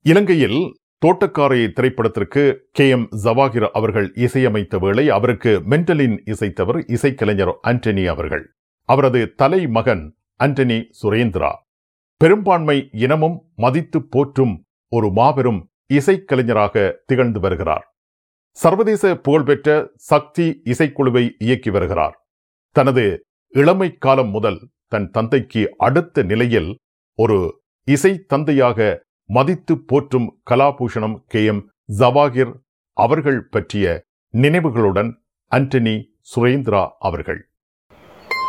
இலங்கையில் தோட்டக்காரை திரைப்படத்திற்கு K M Jawahir அவர்கள் இசையமைத்த வேளை அவருக்கு மென்டலின் இசைத்தவர் இசைக்கலைஞர் ஆண்டனி அவர்கள் அவரது தலைமகன் ஆண்டனி சுரேந்திரா பெரும்பான்மை இனமும் மதித்து போற்றும் ஒரு மாபெரும் இசைக்கலைஞராக திகழ்ந்து வருகிறார் சர்வதேச புகழ்பெற்ற சக்தி இசைக்குழுவை இயக்கி வருகிறார் தனது இளமை காலம் முதல் தன் தந்தைக்கு அடுத்த நிலையில் ஒரு இசை தந்தையாக மதித்து போற்றும் கலாபூஷணம் கே எம் ஜவாகிர் அவர்கள் பற்றிய நினைவுகளுடன் அண்டனி சுரேந்திரா அவர்கள்